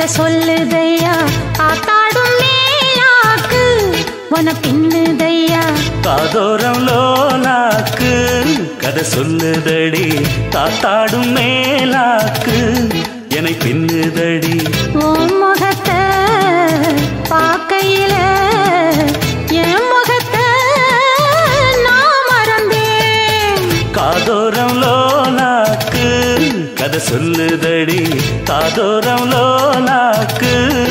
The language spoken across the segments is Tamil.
கதை சொல்லுதையா காத்தாடும் மேலாக்கு உன பின்னுதையா காதோரம் லோலாக்கு கதை சொல்லுதடி காத்தாடும் மேலாக்கு என்னை பின்னுதடி உன் முகத்தை பார்க்கையில என் முகத்தை நான் மறந்தேன் காதோரம் லோலாக்கு கதை சொல்லுதடி காதோரம் லோலாக்கு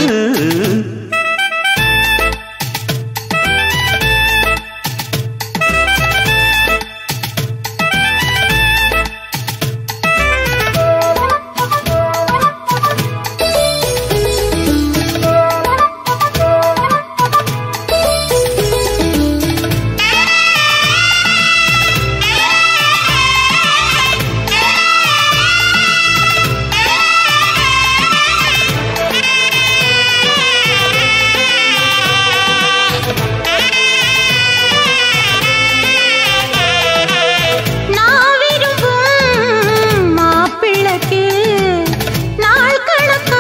நான் விரும்பும் மாப்பிள்ளைக்கு நாள் கணக்கா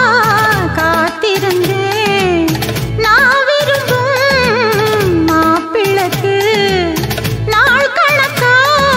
காத்திருந்தேன் நான் விரும்பும் மாப்பிள்ளைக்கு நாள் கணக்கா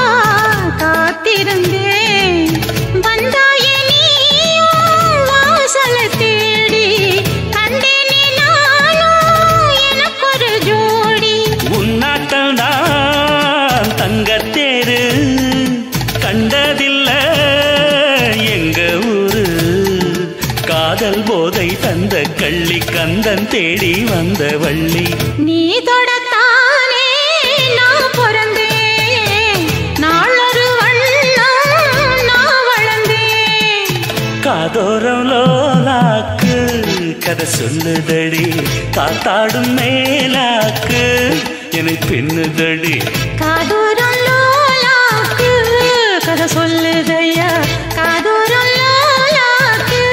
காத்திருந்தேன் வந்தாயே நீயும் வாசலை தேடி கண்டேனே நானும் எனக்கொரு ஜோடி உன்னாட்டம் தான் தங்கத்தேரு கண்டதில்ல எங்க ஊரு காதல் போதை தந்த கள்ளி கந்தன் தேடி வந்த வள்ளி நீ தொடத்தானே நான் பிறந்தேன் நாளொரு வண்ணம் நான் வளர்ந்தேன் காதோரம் லோலாக்கு கதை சொல்லுதடி காத்தாடும் மேலாக்கு என்னை பின்னுதடி காதூரம் லோலாக்கு கதை சொல்லுதையா காதூரம் லோலாக்கு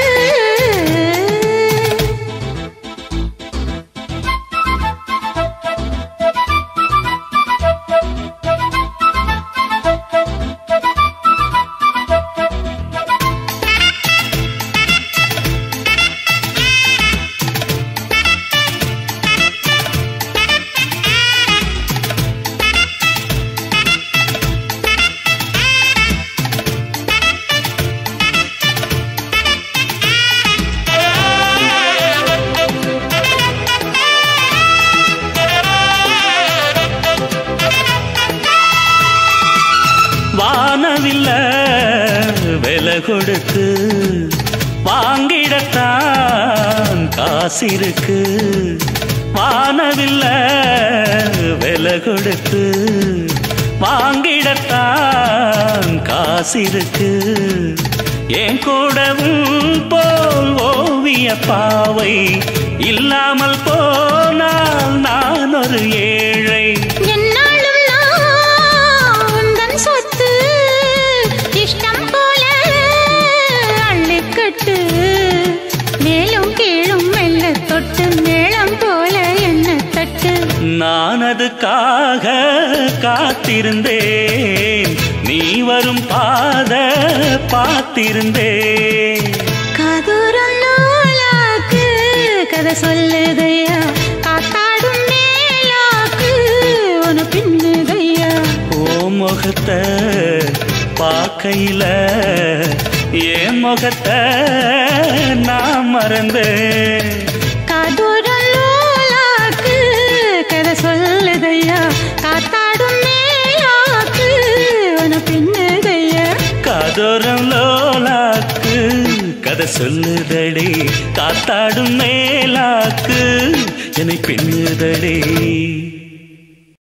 வானவில்ல விலை கொடுத்து வாங்கிடத்தான் காசிருக்கு வானவில்ல விலை கொடுத்து வாங்கிடத்தான் காசிருக்கு என் கூடவும் போல் ஓவிய பாவை இல்லாமல் போனால் நான் ஒரு ஏழை என்னாலும் நான் உந்தன் சொத்து இஷ்டம் போல அள்ளிக்கட்டு மேலும் கீழும் மெல்ல தொட்டு மேளம் போல என்ன தட்டு நான் அதுக்காக காத்திருந்தேன் நீ வரும் பாத பார்த்திருந்தேன் காதூரம் நூலாக்கு கதை சொல்லுதையா காத்தாடும் மேலாக்கு உன பின்னுதையா ஓ முகத்தை பார்க்கையில என் முகத்தை நான் மறந்தேன் காதூரம் நூலாக்கு கதை சொல்லுதையா காத்தாடும் மேலாக்கு உன பின்னுதையா காதோரம் லோலாக்கு கதை சொல்லுதடி காத்தாடும் மேலாக்கு என்னை பின்னுதடி